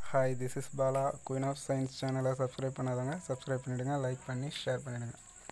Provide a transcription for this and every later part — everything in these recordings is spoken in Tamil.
hi this is Bala queen of science சேனலை சப்ஸ்கிரைப் பண்ணாதவங்க சப்ஸ்கிரைப் பண்ணிவிடுங்க லைக் பண்ணி ஷேர் பண்ணிவிடுங்க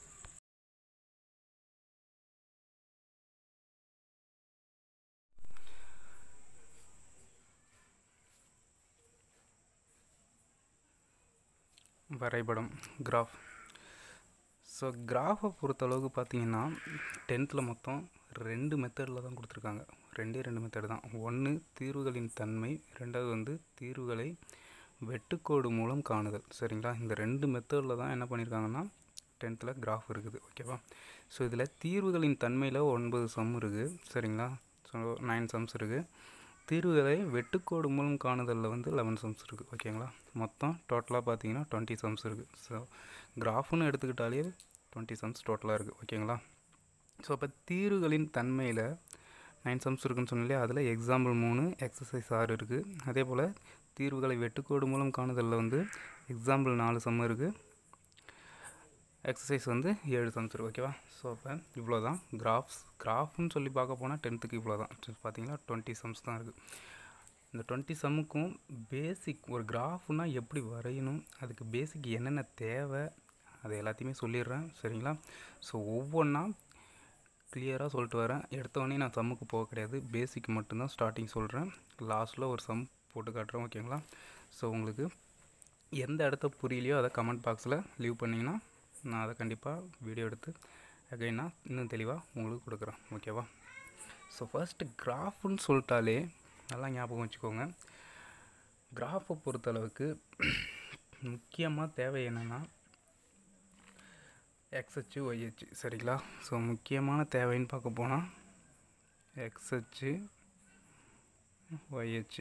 வரைபடம் கிராஃப் ஸோ கிராஃபை பொறுத்தளவுக்கு பார்த்தீங்கன்னா டென்த்தில் மொத்தம் ரெண்டு மெத்தடில் தான் கொடுத்துருக்காங்க ரெண்டே ரெண்டு மெத்தடு தான் ஒன்று தீர்வுகளின் தன்மை ரெண்டாவது வந்து தீர்வுகளை வெட்டுக்கோடு மூலம் காணுதல் சரிங்களா இந்த ரெண்டு மெத்தடில் தான் என்ன பண்ணியிருக்காங்கன்னா டென்த்தில் கிராஃப் இருக்குது ஓகேவா ஸோ இதில் தீர்வுகளின் தன்மையில் ஒன்பது சம் இருக்குது சரிங்களா ஸோ நைன் சம்ஸ் இருக்குது தீர்வுகளை வெட்டுக்கோடு மூலம் காணுதலில் வந்து லெவன் சம்ஸ் இருக்குது ஓகேங்களா மொத்தம் டோட்டலாக பார்த்தீங்கன்னா டுவெண்ட்டி சம்ஸ் இருக்குது ஸோ கிராஃப்னு எடுத்துக்கிட்டாலே டுவெண்ட்டி சம்ஸ் டோட்டலாக இருக்குது ஓகேங்களா ஸோ அப்போ தீர்வுகளின் தன்மையில் நைன் சம்ஸ் இருக்குன்னு சொன்னாலே அதில் எக்ஸாம்பிள் மூணு எக்ஸசைஸ் ஆறு இருக்குது அதே போல் தீர்வுகளை வெட்டுக்கோடு மூலம் காணுதலில் வந்து எக்ஸாம்பிள் நாலு சம் இருக்குது எக்ஸசைஸ் வந்து ஏழு சம்ஸ் இருக்குது ஓகேவா ஸோ அப்போ இவ்வளோ தான் கிராஃப்ஸ் கிராஃப்னு சொல்லி பார்க்க போனால் டென்த்துக்கு இவ்வளோ தான் பார்த்தீங்கன்னா டுவெண்ட்டி சம்ஸ் தான் இருக்குது இந்த டுவெண்ட்டி சம்முக்கும் பேசிக் ஒரு கிராஃப்னால் எப்படி வரையணும் அதுக்கு பேசிக் என்னென்ன தேவை அது எல்லாத்தையுமே சொல்லிடுறேன் சரிங்களா ஸோ ஒவ்வொன்றா கிளியராக சொல்லிட்டு வரேன் எடுத்தவொடனே நான் சம்முக்கு போக கிடையாது பேசிக் மட்டும்தான் ஸ்டார்டிங் சொல்கிறேன் லாஸ்ட்டில் ஒரு சம் போட்டு காட்டுறேன் ஓகேங்களா ஸோ உங்களுக்கு எந்த இடத்த புரியலையோ அதை கமெண்ட் பாக்ஸில் லீவ் பண்ணிங்கன்னா நான் அதை கண்டிப்பாக வீடியோ எடுத்து அகைன் நான் இன்னும் தெளிவாக உங்களுக்கு கொடுக்குறேன் ஓகேவா ஸோ ஃபஸ்ட்டு கிராஃப்னு சொல்லிட்டாலே நல்லா ஞாபகம் வச்சுக்கோங்க கிராஃபை பொறுத்தளவுக்கு முக்கியமாக தேவை என்னென்னா எக்ஸ்ஹெச்சு ஒய்ஹெச்சு சரிங்களா ஸோ முக்கியமான தேவைன்னு பார்க்க போனால் எக்ஸ்ஹெச்சு ஒய்ஹெச்சு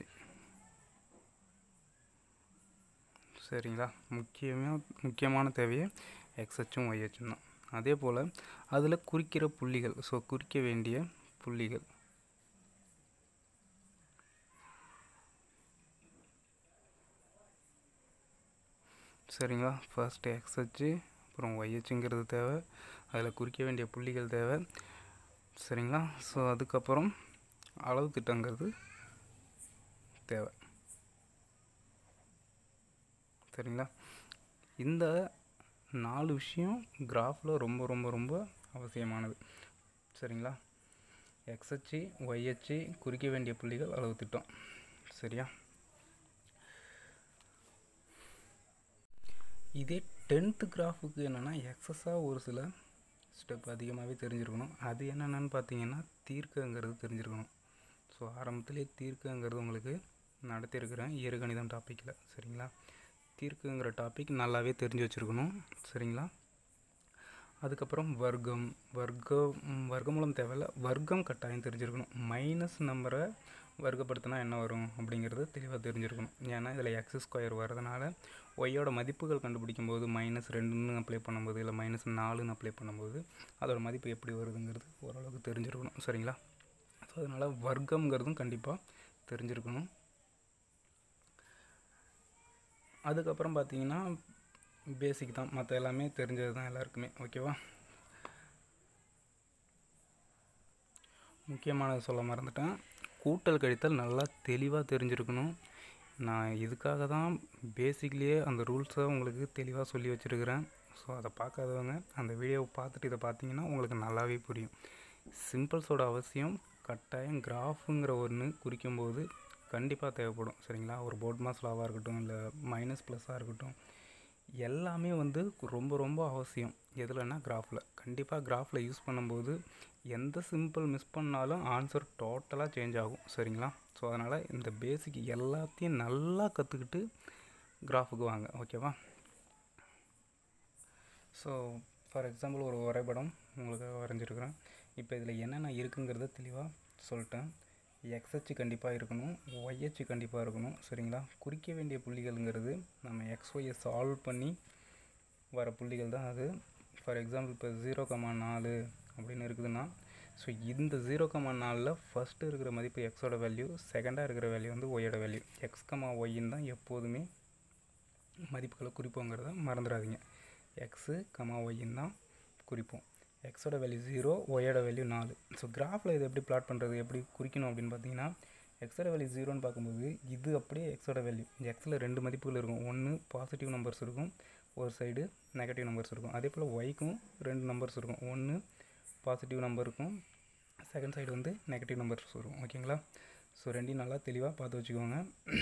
சரிங்களா முக்கியமாக முக்கியமான தேவையே எக்ஸ்ஹெச்சும் ஒய்ஹெச்சும் தான் அதே போல் அதில் குறிக்கிற புள்ளிகள் ஸோ குறிக்க வேண்டிய புள்ளிகள் சரிங்களா ஃபர்ஸ்ட் எக்ஸ்ஹெச்சு அப்புறம் ஒய்ஹெச்சுங்கிறது தேவை அதில் குறிக்க வேண்டிய புள்ளிகள் தேவை சரிங்களா ஸோ அதுக்கப்புறம் அளவு திட்டங்கிறது தேவை சரிங்களா இந்த நாலு விஷயம் கிராஃபில் ரொம்ப ரொம்ப ரொம்ப அவசியமானது சரிங்களா எக்ஸ்ஹெச்சு ஒய்ஹெச்சு குறிக்க வேண்டிய புள்ளிகள் அளவு திட்டம் சரியா இதே டென்த்து கிராஃபுக்கு என்னென்னா எக்ஸஸாக ஒரு சில ஸ்டெப் அதிகமாகவே தெரிஞ்சிருக்கணும் அது என்னென்னு பார்த்தீங்கன்னா தீர்க்கங்கிறது தெரிஞ்சிருக்கணும் ஸோ ஆரம்பத்துலேயே தீர்க்கங்கிறது உங்களுக்கு நடத்தியிருக்கிறேன் இயற்கணிதம் டாப்பிக்கில் சரிங்களா தீர்க்குங்கிற டாபிக் நல்லாவே தெரிஞ்சு வச்சுருக்கணும் சரிங்களா அதுக்கப்புறம் வர்க்கம் வர்க்கம் வர்க்கமூலம் தேவையில்ல வர்க்கம் கட்டாயம் தெரிஞ்சிருக்கணும் மைனஸ் நம்பரை வர்க்கப்படுத்தினா என்ன வரும் அப்படிங்கிறது தெளிவாக தெரிஞ்சிருக்கணும் ஏன்னா இதில் எக்ஸ் ஸ்கொயர் வரதுனால ஒய்யோட மதிப்புகள் கண்டுபிடிக்கும் போது மைனஸ் ரெண்டுன்னு அப்ளை பண்ணும்போது இல்லை மைனஸ் நாலுன்னு அப்ளை பண்ணும்போது அதோட மதிப்பு எப்படி வருதுங்கிறது ஓரளவுக்கு தெரிஞ்சிருக்கணும் சரிங்களா ஸோ அதனால் வர்க்கம்ங்கிறதும் கண்டிப்பாக தெரிஞ்சிருக்கணும் அதுக்கப்புறம் பார்த்தீங்கன்னா பேசிக் தான் மற்ற எல்லாமே தெரிஞ்சது தான் எல்லாருக்குமே ஓகேவா முக்கியமானது சொல்ல மறந்துட்டேன் கூட்டல் கழித்தல் நல்லா தெளிவாக தெரிஞ்சிருக்கணும் நான் இதுக்காக தான் பேசிக்லேயே அந்த ரூல்ஸை உங்களுக்கு தெளிவாக சொல்லி வச்சுருக்கிறேன் ஸோ அதை பார்க்காதவங்க அந்த வீடியோவை பார்த்துட்டு இதை பார்த்தீங்கன்னா உங்களுக்கு நல்லாவே புரியும் சிம்பிள்ஸோட அவசியம் கட்டாயம் கிராஃபுங்கிற ஒன்று குறிக்கும்போது கண்டிப்பாக தேவைப்படும் சரிங்களா ஒரு போர்ட் மாஸ் லாவாக இருக்கட்டும் இல்லை மைனஸ் ப்ளஸ்ஸாக இருக்கட்டும் எல்லாமே வந்து ரொம்ப ரொம்ப அவசியம் எதுலன்னா கிராஃபில் கண்டிப்பாக கிராஃபில் யூஸ் பண்ணும்போது எந்த சிம்பிள் மிஸ் பண்ணாலும் ஆன்சர் டோட்டலாக சேஞ்ச் ஆகும் சரிங்களா ஸோ அதனால் இந்த பேசிக் எல்லாத்தையும் நல்லா கற்றுக்கிட்டு கிராஃபுக்கு வாங்க ஓகேவா ஸோ ஃபார் எக்ஸாம்பிள் ஒரு வரைபடம் உங்களுக்கு வரைஞ்சிருக்கிறேன் இப்போ இதில் என்னென்ன இருக்குங்கிறத தெளிவாக சொல்லிட்டேன் எக்ஸ்ஹெச் கண்டிப்பாக இருக்கணும் ஒய்ஹெச் கண்டிப்பாக இருக்கணும் சரிங்களா குறிக்க வேண்டிய புள்ளிகள்ங்கிறது நம்ம எக்ஸ்ஒய்யை சால்வ் பண்ணி வர புள்ளிகள் தான் அது ஃபார் எக்ஸாம்பிள் இப்போ ஜீரோ கமா நாலு அப்படின்னு இருக்குதுன்னா ஸோ இந்த ஜீரோ கமா நாலில் ஃபஸ்ட்டு இருக்கிற மதிப்பு எக்ஸோட வேல்யூ செகண்டாக இருக்கிற வேல்யூ வந்து ஒய்யோட வேல்யூ எக்ஸ் கமா ஒய்ன்னு தான் எப்போதுமே மதிப்புகளை குறிப்போங்கிறத மறந்துடாதீங்க எக்ஸு கமா ஒய்ன்னு தான் குறிப்போம் எக்ஸோட வேல்யூ ஜீரோ ஒயோட வேல்யூ நாலு ஸோ கிராஃபில் இது எப்படி பிளாட் பண்ணுறது எப்படி குறிக்கணும் அப்படின்னு பார்த்தீங்கன்னா எக்ஸோட வேல்யூ ஜீரோன்னு பார்க்கும்போது இது அப்படியே எக்ஸோட வேல்யூ எக்ஸில் ரெண்டு மதிப்புகள் இருக்கும் ஒன்று பாசிட்டிவ் நம்பர்ஸ் இருக்கும் ஒரு சைடு நெகட்டிவ் நம்பர்ஸ் இருக்கும் அதே போல் ஒய்க்கும் ரெண்டு நம்பர்ஸ் இருக்கும் ஒன்று பாசிட்டிவ் நம்பர் இருக்கும் செகண்ட் சைடு வந்து நெகட்டிவ் நம்பர்ஸ் வரும் ஓகேங்களா ஸோ ரெண்டையும் நல்லா தெளிவாக பார்த்து வச்சுக்கோங்க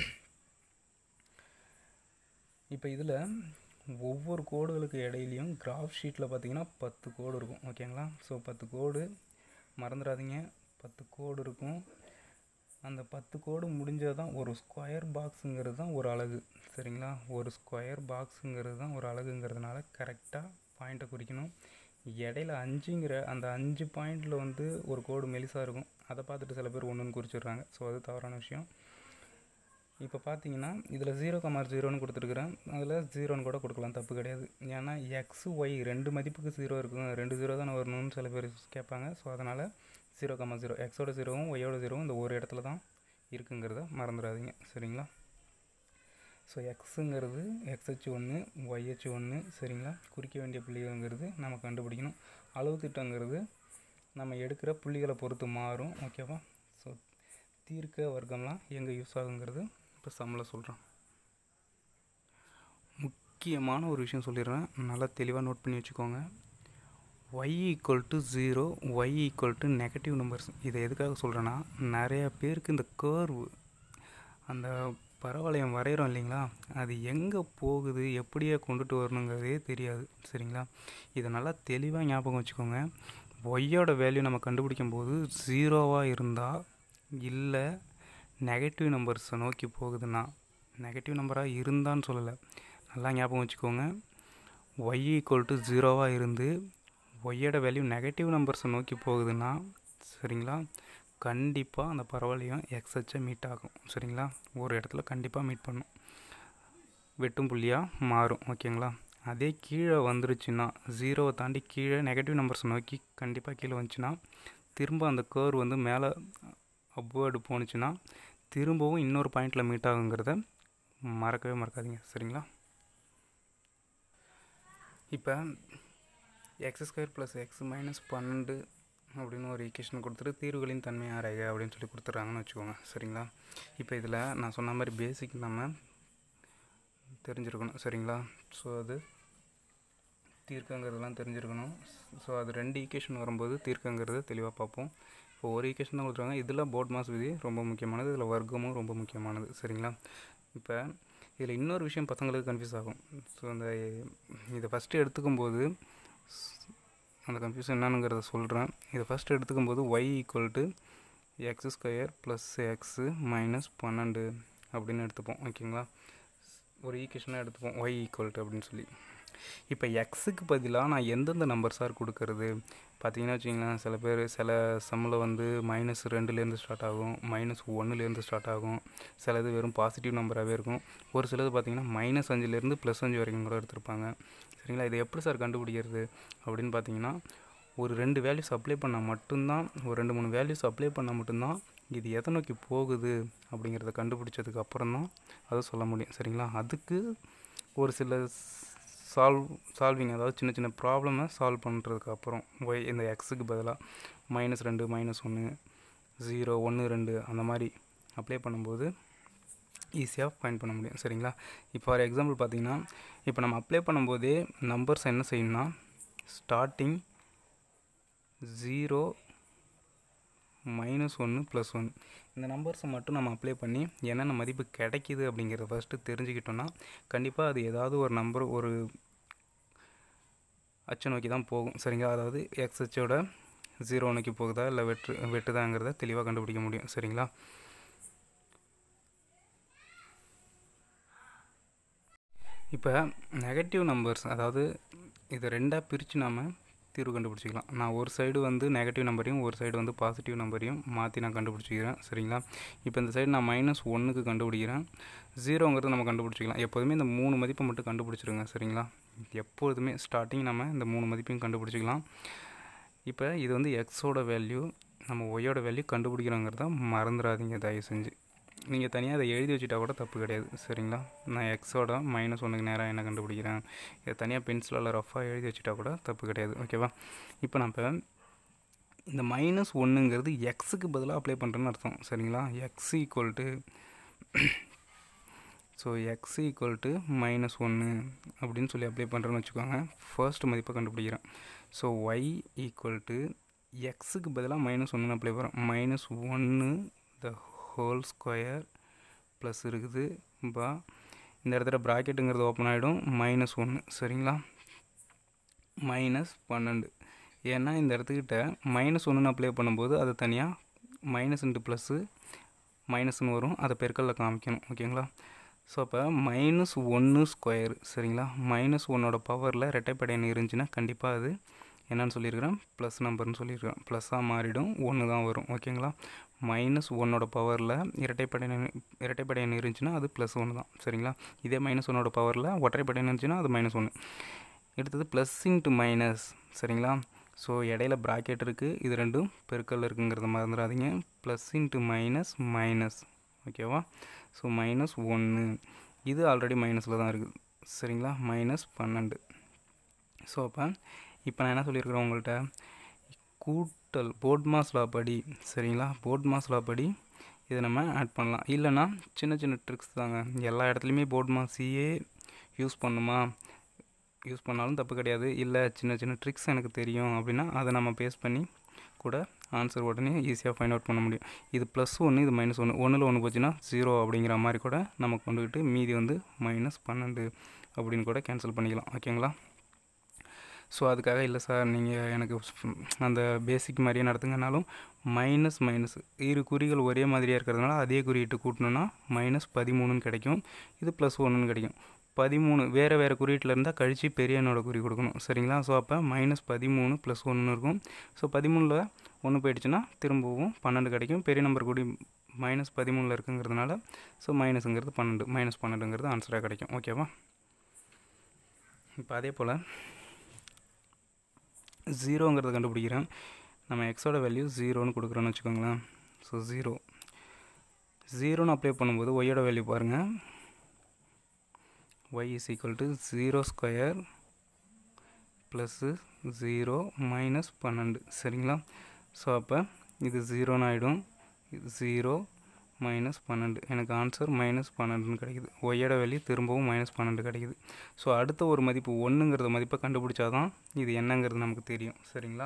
இப்போ இதில் ஒவ்வொரு கோடுகளுக்கு இடையிலையும் கிராஃப் ஷீட்டில் பார்த்தீங்கன்னா பத்து கோடு இருக்கும் ஓகேங்களா ஸோ பத்து கோடு மறந்துடாதீங்க பத்து கோடு இருக்கும் அந்த பத்து கோடு முடிஞ்சது தான் ஒரு ஸ்கொயர் பாக்ஸுங்கிறது தான் ஒரு அழகு சரிங்களா ஒரு ஸ்கொயர் பாக்ஸுங்கிறது தான் ஒரு அழகுங்கிறதுனால கரெக்டாக பாயிண்ட்டை குறிக்கணும் இடையில அஞ்சுங்கிற அந்த அஞ்சு பாயிண்டில் வந்து ஒரு கோடு மெலிசாக இருக்கும் அதை பார்த்துட்டு சில பேர் ஒன்றுன்னு குறிச்சிடுறாங்க ஸோ அது தவறான விஷயம் இப்போ பார்த்தீங்கன்னா இதில் ஜீரோ கமார் ஜீரோன்னு கொடுத்துருக்குறேன் அதில் ஜீரோன்னு கூட கொடுக்கலாம் தப்பு கிடையாது ஏன்னா எக்ஸ் ஒய் ரெண்டு மதிப்புக்கு ஜீரோ இருக்கும் ரெண்டு ஜீரோ தானே வரணும்னு சில பேர் கேட்பாங்க ஸோ அதனால் ஜீரோ கமா ஜீரோ எக்ஸோட ஜீரோவும் ஒய்யோட ஜீரோவும் இந்த ஒரு இடத்துல தான் இருக்குங்கிறத மறந்துடாதீங்க சரிங்களா ஸோ எக்ஸுங்கிறது எக்ஸ்ஹெச் ஒன்று ஒய்ஹெச் ஒன்று சரிங்களா குறிக்க வேண்டிய புள்ளிகள்ங்கிறது நம்ம கண்டுபிடிக்கணும் அளவு திட்டங்கிறது நம்ம எடுக்கிற புள்ளிகளை பொறுத்து மாறும் ஓகேவா ஸோ தீர்க்க வர்க்கம்லாம் எங்கே யூஸ் ஆகுங்கிறது இப்போ சம்மில் சொல்கிறேன் முக்கியமான ஒரு விஷயம் சொல்லிடுறேன் நல்லா தெளிவாக நோட் பண்ணி வச்சுக்கோங்க Y equal to zero Y equal to negative numbers இதை எதுக்காக சொல்கிறேன்னா நிறைய பேருக்கு இந்த கேர்வு அந்த பரவளையம் வரைகிறோம் இல்லைங்களா அது எங்கே போகுது எப்படியே கொண்டுட்டு வரணுங்கிறதே தெரியாது சரிங்களா இதை நல்லா தெளிவாக ஞாபகம் வச்சுக்கோங்க ஒய்யோட வேல்யூ நம்ம கண்டுபிடிக்கும் போது ஜீரோவாக இருந்தால் இல்லை நெகட்டிவ் நம்பர்ஸை நோக்கி போகுதுன்னா நெகட்டிவ் நம்பராக இருந்தான்னு சொல்லலை நல்லா ஞாபகம் வச்சுக்கோங்க ஒய் ஈக்குவல் டு ஜீரோவாக இருந்து ஒய்யோட வேல்யூ நெகட்டிவ் நம்பர்ஸை நோக்கி போகுதுன்னா சரிங்களா கண்டிப்பாக அந்த பரவலையும் எக்ஸ்ஹெச்சை மீட் ஆகும் சரிங்களா ஒரு இடத்துல கண்டிப்பாக மீட் பண்ணும் வெட்டும் புள்ளியாக மாறும் ஓகேங்களா அதே கீழே வந்துருச்சுன்னா ஜீரோவை தாண்டி கீழே நெகட்டிவ் நம்பர்ஸ் நோக்கி கண்டிப்பாக கீழே வந்துச்சுன்னா திரும்ப அந்த கேர் வந்து மேலே அப்வேர்டு போணுச்சுன்னா திரும்பவும் இன்னொரு பாயிண்டில் மீட் ஆகுங்கிறத மறக்கவே மறக்காதீங்க சரிங்களா இப்போ X square plus X minus பன்னெண்டு அப்படின்னு ஒரு ஈக்குவேஷன் கொடுத்துட்டு தீர்வுகளின் தன்மை ஆராய்க அப்படின்னு சொல்லி கொடுத்துட்றாங்கன்னு வச்சுக்கோங்க சரிங்களா இப்போ இதில் நான் சொன்ன மாதிரி பேசிக் நம்ம தெரிஞ்சிருக்கணும் சரிங்களா ஸோ அது தீர்க்கங்கிறதுலாம் தெரிஞ்சிருக்கணும் ஸோ அது ரெண்டு ஈக்குவேஷன் வரும்போது தீர்க்கங்கிறது தெளிவாக பார்ப்போம் இப்போ ஒரு ஈக்குவேஷன் தான் கொடுத்துருவாங்க இதில் போர்ட் மாஸ் விதி ரொம்ப முக்கியமானது இதில் வர்க்கமும் ரொம்ப முக்கியமானது சரிங்களா இப்போ இதில் இன்னொரு விஷயம் பசங்களுக்கு கன்ஃபியூஸ் ஆகும் ஸோ அந்த இதை ஃபஸ்ட்டு எடுத்துக்கும் போது அந்த கன்ஃபியூஷன் என்னங்கிறத சொல்கிறேன் இதை ஃபஸ்ட்டு எடுத்துக்கும் போது Y equal to X square plus x minus பன்னெண்டு அப்படின்னு எடுத்துப்போம் ஓகேங்களா ஒரு ஈக்குவேஷனாக எடுத்துப்போம் ஒய் ஈக்குவல் டு அப்படின்னு சொல்லி இப்போ எக்ஸுக்கு பதிலாக நான் எந்தெந்த நம்பர் சார் கொடுக்கறது பார்த்தீங்கன்னா வச்சிங்களேன் சில பேர் சில சம்மில் வந்து மைனஸ் ரெண்டுலேருந்து ஸ்டார்ட் ஆகும் மைனஸ் ஒன்றுலேருந்து ஸ்டார்ட் ஆகும் சிலது வெறும் பாசிட்டிவ் நம்பராகவே இருக்கும் ஒரு சிலது பார்த்தீங்கன்னா மைனஸ் அஞ்சுலேருந்து ப்ளஸ் அஞ்சு வரைக்கும் கூட எடுத்திருப்பாங்க சரிங்களா இதை எப்படி சார் கண்டுபிடிக்கிறது அப்படின்னு பார்த்தீங்கன்னா ஒரு ரெண்டு வேல்யூஸ் அப்ளை பண்ணால் மட்டும்தான் ஒரு ரெண்டு மூணு வேல்யூஸ் அப்ளை பண்ணால் மட்டும்தான் இது எதை நோக்கி போகுது அப்படிங்கிறத கண்டுபிடிச்சதுக்கு அப்புறம் தான் அதை சொல்ல முடியும் சரிங்களா அதுக்கு ஒரு சில சால்வ் சால்விங் அதாவது சின்ன சின்ன ப்ராப்ளமை சால்வ் பண்ணுறதுக்கு அப்புறம் ஒய் இந்த எக்ஸுக்கு பதிலாக மைனஸ் ரெண்டு மைனஸ் ஒன்று ஜீரோ ஒன்று ரெண்டு அந்த மாதிரி அப்ளை பண்ணும்போது ஈஸியாக ஃபைன் பண்ண முடியும் சரிங்களா இப்போ ஃபார் எக்ஸாம்பிள் பார்த்தீங்கன்னா இப்போ நம்ம அப்ளை பண்ணும்போதே நம்பர்ஸ் என்ன செய்யணும்னா ஸ்டார்டிங் ஜீரோ மைனஸ் ஒன்று ப்ளஸ் ஒன் இந்த நம்பர்ஸை மட்டும் நம்ம அப்ளை பண்ணி என்னென்ன மதிப்பு கிடைக்கிது அப்படிங்கிறத ஃபஸ்ட்டு தெரிஞ்சுக்கிட்டோன்னா கண்டிப்பாக அது ஏதாவது ஒரு நம்பர் ஒரு அச்சை நோக்கி தான் போகும் சரிங்களா அதாவது எக்ஸ் அச்சோட ஜீரோ நோக்கி போகுதா இல்லை வெட்டு வெட்டுதாங்கிறத தெளிவாக கண்டுபிடிக்க முடியும் சரிங்களா இப்போ நெகட்டிவ் நம்பர்ஸ் அதாவது இதை ரெண்டாக பிரித்து நாம் தீர்வு கண்டுபிடிச்சிக்கலாம் நான் ஒரு சைடு வந்து நெகட்டிவ் நம்பரையும் ஒரு சைடு வந்து பாசிட்டிவ் நம்பரையும் மாற்றி நான் கண்டுபிடிச்சிக்கிறேன் சரிங்களா இப்போ இந்த சைடு நான் மைனஸ் ஒன்றுக்கு கண்டுபிடிக்கிறேன் ஜீரோங்கிறது நம்ம கண்டுபிடிச்சிக்கலாம் எப்போதுமே இந்த மூணு மதிப்பை மட்டும் கண்டுபிடிச்சிருங்க சரிங்களா எப்பொழுதுமே ஸ்டார்டிங் நம்ம இந்த மூணு மதிப்பையும் கண்டுபிடிச்சிக்கலாம் இப்போ இது வந்து எக்ஸோட வேல்யூ நம்ம ஒய்யோட வேல்யூ கண்டுபிடிக்கிறோங்கிறத மறந்துடாதீங்க தயவு செஞ்சு நீங்கள் தனியாக அதை எழுதி வச்சுட்டா கூட தப்பு கிடையாது சரிங்களா நான் எக்ஸோட மைனஸ் ஒன்றுக்கு நேராக என்ன கண்டுபிடிக்கிறேன் இதை தனியாக பென்சிலால் ரஃபாக எழுதி வச்சுட்டா கூட தப்பு கிடையாது ஓகேவா இப்போ நம்ம இந்த மைனஸ் ஒன்றுங்கிறது எக்ஸுக்கு பதிலாக அப்ளை பண்ணுறேன்னு அர்த்தம் சரிங்களா X equal to so X equal to minus ஒன்று அப்படின்னு சொல்லி அப்ளை பண்ணுறேன்னு வச்சுக்கோங்க ஃபர்ஸ்ட் மதிப்பை கண்டுபிடிக்கிறேன் ஸோ ஒய் ஈக்குவல் டு எக்ஸுக்கு பதிலாக மைனஸ் ஒன்று அப்ளை பண்ணுறோம் மைனஸ் ஒன்று த ஹோல் ஸ்கொயர் ப்ளஸ் இருக்குது பா இந்த இடத்துல ப்ராக்கெட்டுங்கிறது ஓப்பன் ஆகிடும் மைனஸ் ஒன்று சரிங்களா மைனஸ் பன்னெண்டு ஏன்னா இந்த இடத்துக்கிட்ட மைனஸ் ஒன்றுன்னு அப்ளை பண்ணும்போது அது தனியாக மைனஸ் இன்ட்டு ப்ளஸ்ஸு மைனஸ்னு வரும் அதை பெருக்கல்ல காமிக்கணும் ஓகேங்களா ஸோ அப்போ மைனஸ் ஒன்று ஸ்கொயர் சரிங்களா மைனஸ் ஒன்னோட பவரில் ரெட்டைப்படை எண் இருந்துச்சுன்னா கண்டிப்பாக அது என்னன்னு சொல்லியிருக்கிறேன் ப்ளஸ் நம்பர்னு சொல்லியிருக்கிறேன் ப்ளஸ்ஸாக மாறிடும் ஒன்று தான் வரும் ஓகேங்களா மைனஸ் ஒன்னோட பவரில் இரட்டைப்படை எண் இரட்டைப்படை எண் இருந்துச்சுன்னா அது ப்ளஸ் ஒன்று தான் சரிங்களா இதே மைனஸ் ஒன்னோட பவரில் ஒற்றைப்படை எண் இருந்துச்சுன்னா அது மைனஸ் ஒன்று அடுத்தது ப்ளஸ் இன்ட்டு மைனஸ் சரிங்களா ஸோ இடையில ப்ராக்கெட் இருக்குது இது ரெண்டும் பெருக்கல் இருக்குங்கிறத மறந்துடாதீங்க ப்ளஸ் இன்ட்டு மைனஸ் மைனஸ் ஓகேவா ஸோ மைனஸ் ஒன்று இது ஆல்ரெடி மைனஸில் தான் இருக்குது சரிங்களா மைனஸ் பன்னெண்டு ஸோ அப்போ இப்போ நான் என்ன சொல்லியிருக்கிறேன் உங்கள்கிட்ட கூட்டல் போர்ட் மாஸ் லா படி சரிங்களா போர்ட் மாஸ் லா படி இதை நம்ம ஆட் பண்ணலாம் இல்லைன்னா சின்ன சின்ன ட்ரிக்ஸ் தாங்க எல்லா இடத்துலையுமே போர்ட் மாஸையே யூஸ் பண்ணுமா யூஸ் பண்ணாலும் தப்பு கிடையாது இல்லை சின்ன சின்ன ட்ரிக்ஸ் எனக்கு தெரியும் அப்படின்னா அதை நம்ம பேஸ் பண்ணி கூட ஆன்சர் உடனே ஈஸியாக ஃபைண்ட் அவுட் பண்ண முடியும் இது ப்ளஸ் ஒன்று இது மைனஸ் ஒன்று ஒன்றில் ஒன்று போச்சுன்னா ஜீரோ அப்படிங்கிற மாதிரி கூட நம்ம கொண்டுக்கிட்டு மீதி வந்து மைனஸ் பன்னெண்டு அப்படின்னு கூட கேன்சல் பண்ணிக்கலாம் ஓகேங்களா ஸோ அதுக்காக இல்லை சார் நீங்கள் எனக்கு அந்த பேசிக் மாதிரியே நடத்துங்கனாலும் மைனஸ் மைனஸ் இரு குறிகள் ஒரே மாதிரியாக இருக்கிறதுனால அதே குறியீட்டு கூட்டணுன்னா மைனஸ் பதிமூணுன்னு கிடைக்கும் இது ப்ளஸ் ஒன்றுன்னு கிடைக்கும் பதிமூணு வேறு வேறு குறியீட்டில் இருந்தால் கழித்து பெரிய எண்ணோட குறி கொடுக்கணும் சரிங்களா ஸோ அப்போ மைனஸ் பதிமூணு ப்ளஸ் ஒன்று இருக்கும் ஸோ பதிமூணில் ஒன்று போயிடுச்சுன்னா திரும்பவும் பன்னெண்டு கிடைக்கும் பெரிய நம்பர் கூடி மைனஸ் பதிமூணில் இருக்குங்கிறதுனால ஸோ மைனஸுங்கிறது பன்னெண்டு மைனஸ் பன்னெண்டுங்கிறது ஆன்சராக கிடைக்கும் ஓகேவா இப்போ அதே போல் ஜீரோங்கிறத கண்டுபிடிக்கிறேன் நம்ம எக்ஸோட வேல்யூ ஜீரோன்னு கொடுக்குறோன்னு வச்சுக்கோங்களேன் ஸோ ஜீரோ ஜீரோன்னு அப்ளை பண்ணும்போது ஒய்யோட வேல்யூ பாருங்கள் y is equal to 0 square plus zero minus பன்னெண்டு சரிங்களா ஸோ அப்போ இது ஜீரோன்னு ஆகிடும் ஜீரோ மைனஸ் பன்னெண்டு எனக்கு ஆன்சர் மைனஸ் பன்னெண்டுன்னு கிடைக்குது ஒய்யோட வேல்யூ திரும்பவும் மைனஸ் பன்னெண்டு கிடைக்குது ஸோ அடுத்த ஒரு மதிப்பு ஒன்றுங்கிறத மதிப்பை கண்டுபிடிச்சாதான் இது என்னங்கிறது நமக்கு தெரியும் சரிங்களா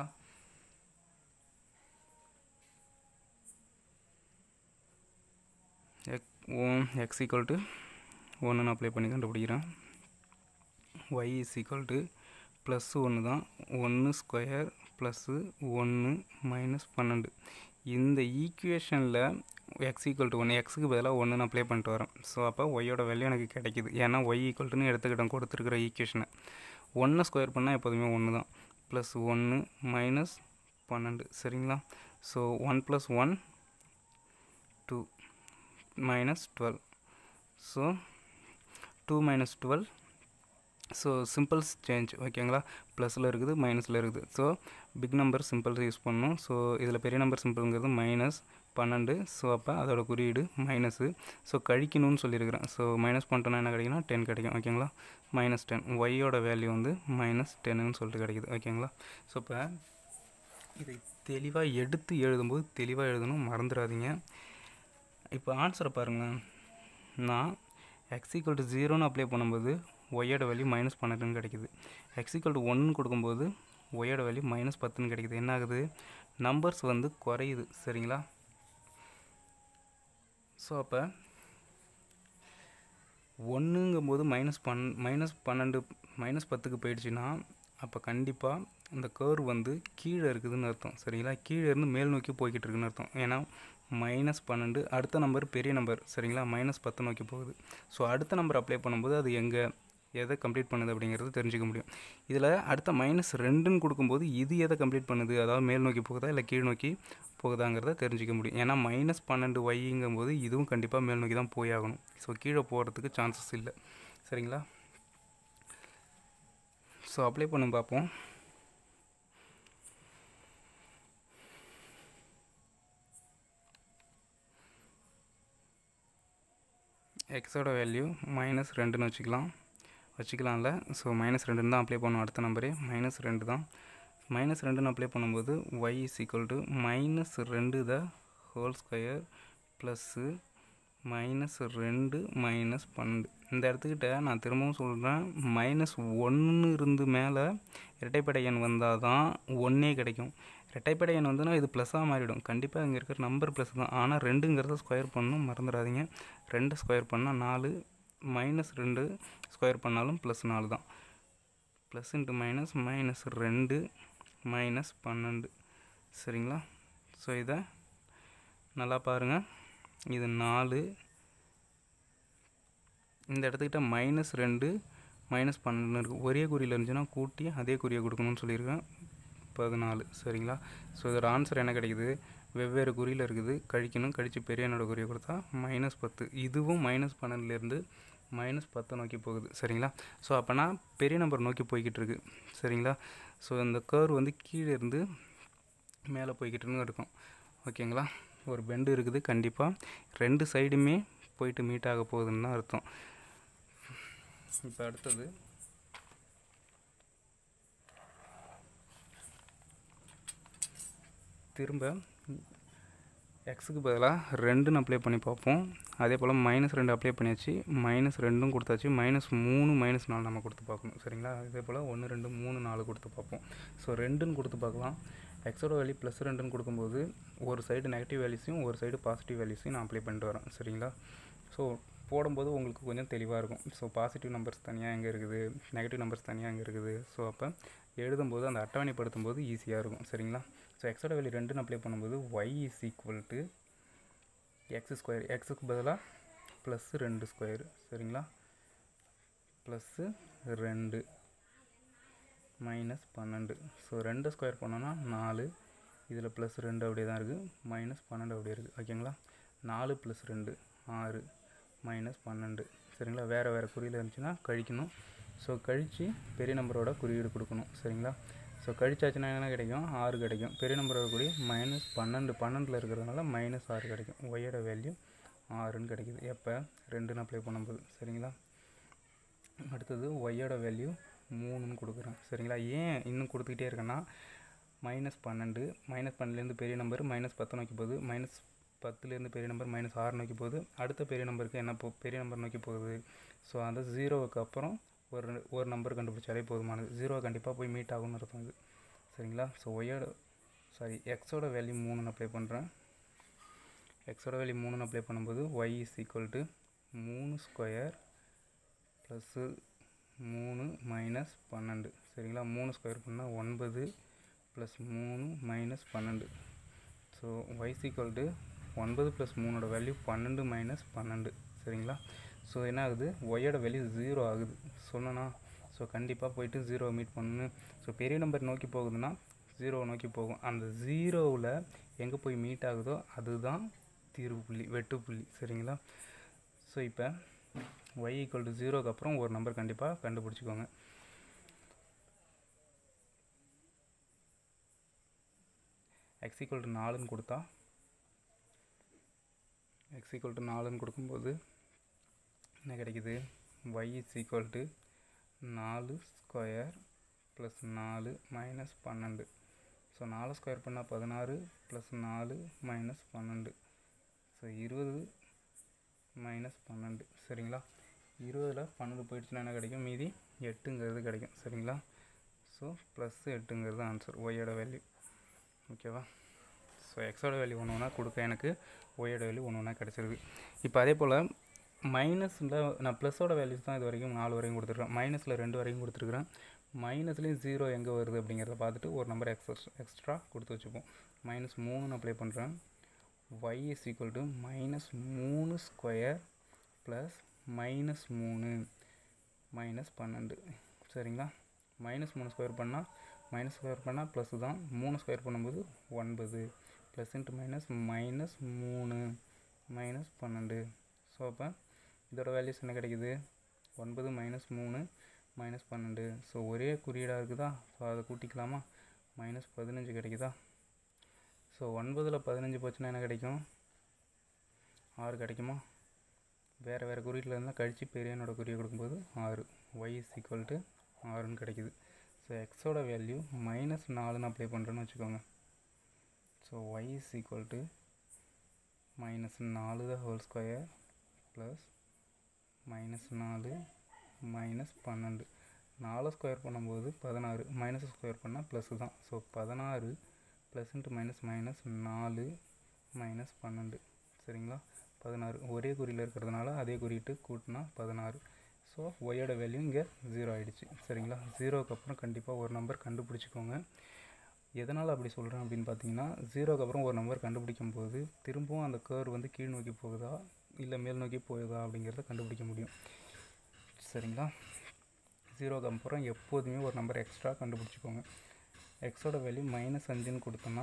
எக் எக்ஸ் ஈக்குவல் டு ஒன்றுன்னு அப்ளை பண்ணி கண்டுபிடிக்கிறேன் Y is equal to plus ஒன்று தான் ஒன்று ஸ்கொயர் ப்ளஸ்ஸு ஒன்று மைனஸ் பன்னெண்டு இந்த ஈக்குவேஷனில் எக்ஸ் ஈக்குவல் டு ஒன்று எக்ஸுக்கு பதிலாக ஒன்றுன்னு அப்ளை பண்ணிட்டு வரேன் ஸோ அப்போ ஒய்யோட வேல்யூ எனக்கு கிடைக்கிது ஏன்னா ஒய் ஈக்குவல் டுன்னு எடுத்துக்கிட்டேன் கொடுத்துருக்குற ஈக்குவேஷனை ஒன்று ஸ்கொயர் பண்ணால் எப்போதுமே ஒன்று தான் ப்ளஸ் ஒன்று மைனஸ் பன்னெண்டு சரிங்களா so one plus one two minus twelve so two minus twelve so symbols change ஓகேங்களா ப்ளஸில் இருக்குது மைனஸில் இருக்குது so big number symbols use பண்ணணும் ஸோ இதில் பெரிய நம்பர் சிம்பிள்ங்கிறது மைனஸ் பன்னெண்டு ஸோ அப்போ அதோட குறியீடு மைனஸு ஸோ கழிக்கணும்னு சொல்லியிருக்கிறேன் ஸோ மைனஸ் பண்ணிட்டோன்னா என்ன கிடைக்குன்னா டென் கிடைக்கும் ஓகேங்களா மைனஸ் டென் ஒய்யோட வேல்யூ வந்து மைனஸ் டென்னு சொல்லிட்டு கிடைக்குது ஓகேங்களா ஸோ இப்போ இதை தெளிவாக எடுத்து எழுதும்போது தெளிவாக எழுதணும் மறந்துடாதீங்க இப்போ ஆன்சரை பாருங்கள் நான் எக்ஸ் ஈக்குவல் டு ஜீரோன்னு அப்ளை பண்ணும்போது ஒய்யோட வேல்யூ மைனஸ் பன்னெண்டுன்னு கிடைக்குது எக்ஸ் ஈக்குவல் டு ஒன்னு கொடுக்கும்போது ஒய்யோட வேல்யூ மைனஸ் பத்துன்னு கிடைக்குது என்ன ஆகுது நம்பர்ஸ் வந்து குறையுது சரிங்களா ஸோ அப்போ ஒன்றுங்கும்போது மைனஸ் பன் மைனஸ் பன்னெண்டு மைனஸ் பத்துக்கு போயிடுச்சுன்னா அப்போ கண்டிப்பாக இந்த கேர்வ் வந்து கீழே இருக்குதுன்னு அர்த்தம் சரிங்களா கீழே இருந்து மேல் நோக்கி போய்கிட்டு இருக்குன்னு அர்த்தம் ஏன்னா மைனஸ் பன்னெண்டு அடுத்த நம்பர் பெரிய நம்பர் சரிங்களா மைனஸ் பத்து நோக்கி போகுது ஸோ அடுத்த நம்பர் அப்ளை பண்ணும்போது அது எங்கே எதை கம்ப்ளீட் பண்ணுது அப்படிங்கிறது தெரிஞ்சுக்க முடியும் இதில் அடுத்த மைனஸ் ரெண்டுன்னு கொடுக்கும்போது இது எதை கம்ப்ளீட் பண்ணுது அதாவது மேல் நோக்கி போகுதா இல்லை கீழ் நோக்கி போகுதாங்கிறத தெரிஞ்சிக்க முடியும் ஏன்னா மைனஸ் பன்னெண்டு ஒய்ங்கும்போது இதுவும் கண்டிப்பாக மேல் நோக்கி தான் போய் ஆகணும் ஸோ கீழே போகிறதுக்கு சான்சஸ் இல்லை சரிங்களா ஸோ அப்ளை பண்ணி பார்ப்போம் எக்ஸோட வேல்யூ மைனஸ் ரெண்டுன்னு வச்சுக்கலாம் வச்சுக்கலாம்ல ஸோ மைனஸ் ரெண்டுன்னு தான் அப்ளை பண்ணும் அடுத்த நம்பரே மைனஸ் ரெண்டு தான் மைனஸ் ரெண்டுன்னு அப்ளை பண்ணும்போது Y is equal to minus ரெண்டு the whole square plus minus ரெண்டு மைனஸ் பன்னெண்டு இந்த இடத்துக்கிட்ட நான் திரும்பவும் சொல்கிறேன் மைனஸ் ஒன்று இருந்து மேலே இரட்டைப்படை எண் வந்தால் தான் ஒன்றே கிடைக்கும் இரட்டைப்படை எண் வந்துன்னா இது ப்ளஸ்ஸாக மாறிடும் கண்டிப்பாக இங்கே இருக்கிற நம்பர் ப்ளஸ் தான் ஆனால் ரெண்டுங்கிறத ஸ்கொயர் பண்ணணும் மறந்துடாதீங்க ரெண்டு ஸ்கொயர் பண்ணால் நாலு மைனஸ் ரெண்டு ஸ்கொயர் பண்ணாலும் ப்ளஸ் நாலு தான் ப்ளஸ் இன்ட்டு மைனஸ் மைனஸ் ரெண்டு மைனஸ் பன்னெண்டு சரிங்களா ஸோ இதை நல்லா பாருங்கள் இது நாலு இந்த இடத்துக்கிட்ட மைனஸ் ரெண்டு மைனஸ் பன்னெண்டு இருக்குது ஒரே குறியில் இருந்துச்சுன்னா கூட்டி அதே குறியை கொடுக்கணும்னு சொல்லியிருக்கேன் பதினாலு சரிங்களா ஸோ இதோட ஆன்சர் என்ன கிடைக்குது வெவ்வேறு குறியில் இருக்குது கழிக்கணும் கழித்து பெரியனோட குறியை கொடுத்தா மைனஸ் பத்து இதுவும் மைனஸ் பன்னெண்டுலேருந்து மைனஸ் பத்தை நோக்கி போகுது சரிங்களா ஸோ அப்போனா பெரிய நம்பர் நோக்கி போய்கிட்டு இருக்கு சரிங்களா ஸோ இந்த கர்வ் வந்து கீழே இருந்து மேலே போய்கிட்டுன்னு இருக்கும் ஓகேங்களா ஒரு பெண்டு இருக்குது கண்டிப்பாக ரெண்டு சைடுமே போயிட்டு மீட் ஆக போகுதுன்னு தான் அர்த்தம் இப்போ அடுத்தது திரும்ப எக்ஸுக்கு பதிலாக ரெண்டுன்னு அப்ளை பண்ணி பார்ப்போம் அதே போல் மைனஸ் ரெண்டு அப்ளை பண்ணியாச்சு மைனஸ் ரெண்டும் கொடுத்தாச்சு மைனஸ் மூணு மைனஸ் நாலு நம்ம கொடுத்து பார்க்கணும் சரிங்களா அதே போல் ஒன்று ரெண்டு மூணு நாலு கொடுத்து பார்ப்போம் ஸோ ரெண்டுன்னு கொடுத்து பார்க்கலாம் எக்ஸோட வேல்யூ ப்ளஸ் ரெண்டுன்னு கொடுக்கும்போது ஒரு சைடு நெகட்டிவ் வேல்யூஸையும் ஒரு சைடு பாசிட்டிவ் வேல்யூஸையும் நான் அப்ளை பண்ணிட்டு வரேன் சரிங்களா ஸோ போடும்போது உங்களுக்கு கொஞ்சம் தெளிவாக இருக்கும் ஸோ பாசிட்டிவ் நம்பர்ஸ் தனியாக எங்கே இருக்குது நெகட்டிவ் நம்பர்ஸ் தனியாக எங்கே இருக்குது ஸோ அப்போ எழுதும்போது அந்த அட்டவணைப்படுத்தும் போது ஈஸியாக இருக்கும் சரிங்களா ஸோ எக்ஸோட வேல்யூ ரெண்டுன்னு அப்ளை பண்ணும்போது Y is equal to X square எக்ஸுக்கு பதிலாக ப்ளஸ்ஸு ரெண்டு ஸ்கொயர் சரிங்களா ப்ளஸ்ஸு ரெண்டு மைனஸ் பன்னெண்டு ஸோ ரெண்டு ஸ்கொயர் பண்ணோன்னா நாலு இதில் ப்ளஸ் ரெண்டு அப்படியே தான் இருக்குது மைனஸ் பன்னெண்டு அப்படியே இருக்குது ஓகேங்களா நாலு ப்ளஸ் ரெண்டு ஆறு மைனஸ் பன்னெண்டு சரிங்களா வேறு வேறு குறியில் இருந்துச்சுன்னா கழிக்கணும் ஸோ கழித்து பெரிய நம்பரோட குறியீடு கொடுக்கணும் சரிங்களா ஸோ கழிச்சாச்சுன்னா என்ன கிடைக்கும் ஆறு கிடைக்கும் பெரிய நம்பரோட குறி மைனஸ் பன்னெண்டு பன்னெண்டில் இருக்கிறதுனால மைனஸ் ஆறு கிடைக்கும் ஒய்யோட வேல்யூ ஆறுன்னு கிடைக்குது எப்போ ரெண்டுன்னு அப்ளை பண்ணும்போது சரிங்களா அடுத்தது ஒய்யோட வேல்யூ மூணுன்னு கொடுக்குறேன் சரிங்களா ஏன் இன்னும் கொடுத்துக்கிட்டே இருக்கேன்னா மைனஸ் பன்னெண்டு மைனஸ் பன்னெண்டுலேருந்து பெரிய நம்பர் மைனஸ் பத்தை நோக்கி போகுது மைனஸ் பத்துலேருந்து பெரிய நம்பர் மைனஸ் ஆறு நோக்கி போகுது அடுத்த பெரிய நம்பருக்கு என்ன போ பெரிய நம்பர் நோக்கி போகுது ஸோ அந்த ஜீரோவுக்கு அப்புறம் ஒரு ஒரு நம்பர் கண்டுபிடிச்சாலே போதுமானது ஜீரோ கண்டிப்பாக போய் மீட் ஆகும்னு அர்த்தம் இது சரிங்களா ஸோ ஒய்யோட சாரி எக்ஸோட வேல்யூ மூணுன்னு அப்ளை பண்ணுறேன் எக்ஸோட வேல்யூ மூணுன்னு அப்ளை பண்ணும்போது ஒய் இஸ் ஈக்குவல் டு மூணு ஸ்கொயர் ப்ளஸ்ஸு மூணு மைனஸ் பன்னெண்டு சரிங்களா மூணு ஸ்கொயர் பண்ணால் ஒன்பது ப்ளஸ் மூணு மைனஸ் பன்னெண்டு ஸோ ஒய்ஸ் ஈக்குவல் டு ஒன்பது ப்ளஸ் மூணோட வேல்யூ பன்னெண்டு மைனஸ் பன்னெண்டு சரிங்களா ஸோ என்ன ஆகுது ஒய்யோட வேல்யூ ஜீரோ ஆகுது சொன்னனா ஸோ கண்டிப்பாக போயிட்டு ஜீரோவை மீட் பண்ணணும் ஸோ பெரிய நம்பர் நோக்கி போகுதுன்னா ஜீரோவை நோக்கி போகும் அந்த ஜீரோவில் எங்கே போய் மீட் ஆகுதோ அதுதான் தீர்வு புள்ளி வெட்டு புள்ளி சரிங்களா ஸோ இப்போ ஒய் ஈக்குவல் டு ஜீரோக்கு அப்புறம் ஒரு நம்பர் கண்டிப்பாக கண்டுபிடிச்சிக்கோங்க எக்ஸ் ஈக்குவல் டு நாலுன்னு கொடுத்தா எக்ஸ் ஈக்குவல் டு நாலுன்னு கொடுக்கும்போது என்ன கிடைக்குது ஒய் இஸ் ஈக்குவல் டு நாலு ஸ்கொயர் ப்ளஸ் நாலு மைனஸ் பன்னெண்டு ஸோ நாலு ஸ்கொயர் பண்ணால் பதினாறு ப்ளஸ் நாலு மைனஸ் பன்னெண்டு ஸோ இருபது மைனஸ் பன்னெண்டு சரிங்களா இருபதில் பன்னெண்டு போயிடுச்சுன்னா என்ன கிடைக்கும் மீதி எட்டுங்கிறது கிடைக்கும் சரிங்களா ஸோ ப்ளஸ் எட்டுங்கிறது ஆன்சர் ஒய்யோட வேல்யூ ஓகேவா ஸோ எக்ஸோட வேல்யூ ஒன்று ஒன்றா கொடுக்க எனக்கு ஒய்யோட வேல்யூ ஒன்று ஒன்றா கிடச்சிருக்கு இப்போ அதே போல் மைனஸில் நான் ப்ளஸோட வேல்யூஸ் தான் இது வரைக்கும் நாலு வரைக்கும் கொடுத்துருக்கேன் மைனஸில் ரெண்டு வரைக்கும் கொடுத்துருக்குறேன் மைனஸ்லேயும் ஜீரோ எங்கே வருது அப்படிங்கிறத பார்த்துட்டு ஒரு நம்பர் எக்ஸ்ட்ரா எக்ஸ்ட்ரா கொடுத்து வச்சுப்போம் மைனஸ் மூணுன்னு அப்ளை பண்ணுறேன் y is equal to minus மூணு ஸ்கொயர் ப்ளஸ் மைனஸ் மூணு மைனஸ் பன்னெண்டு சரிங்களா மைனஸ் மூணு ஸ்கொயர் பண்ணால் மைனஸ் ஸ்கொயர் பண்ணால் ப்ளஸ் தான் மூணு ஸ்கொயர் பண்ணும்போது ஒன்பது ப்ளஸ் இன்ட்டு மைனஸ் மைனஸ் மூணு மைனஸ் பன்னெண்டு ஸோ அப்போ இதோட வேல்யூஸ் என்ன கிடைக்குது ஒன்பது மைனஸ் மூணு மைனஸ் பன்னெண்டு ஸோ ஒரே குறியீடாக இருக்குதா ஸோ அதை கூட்டிக்கலாமா மைனஸ் பதினஞ்சு கிடைக்குதா ஸோ ஒன்பதில் பதினஞ்சு போச்சுன்னா என்ன கிடைக்கும் ஆறு கிடைக்குமா வேறு வேறு குறியீட்டில் இருந்தால் கழித்து பெரியனோட குறியை கொடுக்கும்போது ஆறு ஒய் இஸ் ஈக்குவல் டு ஆறுன்னு கிடைக்குது ஸோ எக்ஸோட வேல்யூ மைனஸ் நாலுன்னு அப்ளை பண்ணுறேன்னு வச்சுக்கோங்க so y is equal to minus நாலு the whole square plus minus நாலு மைனஸ் பன்னெண்டு நாலு ஸ்கொயர் பண்ணும்போது பதினாறு மைனஸ் ஸ்கொயர் பண்ணால் ப்ளஸ்ஸு தான் ஸோ பதினாறு ப்ளஸ் இன்ட்டு மைனஸ் மைனஸ் நாலு மைனஸ் பன்னெண்டு சரிங்களா பதினாறு ஒரே குறியில் இருக்கிறதுனால அதே குறியிட்டு கூட்டினா பதினாறு ஸோ ஒய்யோட வேல்யூ இங்கே ஜீரோ ஆகிடுச்சு சரிங்களா ஜீரோக்கு அப்புறம் கண்டிப்பாக ஒரு நம்பர் கண்டுபிடிச்சிக்கோங்க எதனால் அப்படி சொல்கிறேன் அப்படின்னு பார்த்தீங்கன்னா ஜீரோக்கு அப்புறம் ஒரு நம்பர் கண்டுபிடிக்கும் போது திரும்பவும் அந்த கேர் வந்து கீழ் நோக்கி போகுதா இல்லை மேல் நோக்கி போகுதா அப்படிங்கிறத கண்டுபிடிக்க முடியும் சரிங்களா ஜீரோக்கு அப்புறம் எப்போதுமே ஒரு நம்பர் எக்ஸ்ட்ரா கண்டுபிடிச்சிக்கோங்க எக்ஸோட வேல்யூ மைனஸ் அஞ்சுன்னு கொடுத்தோன்னா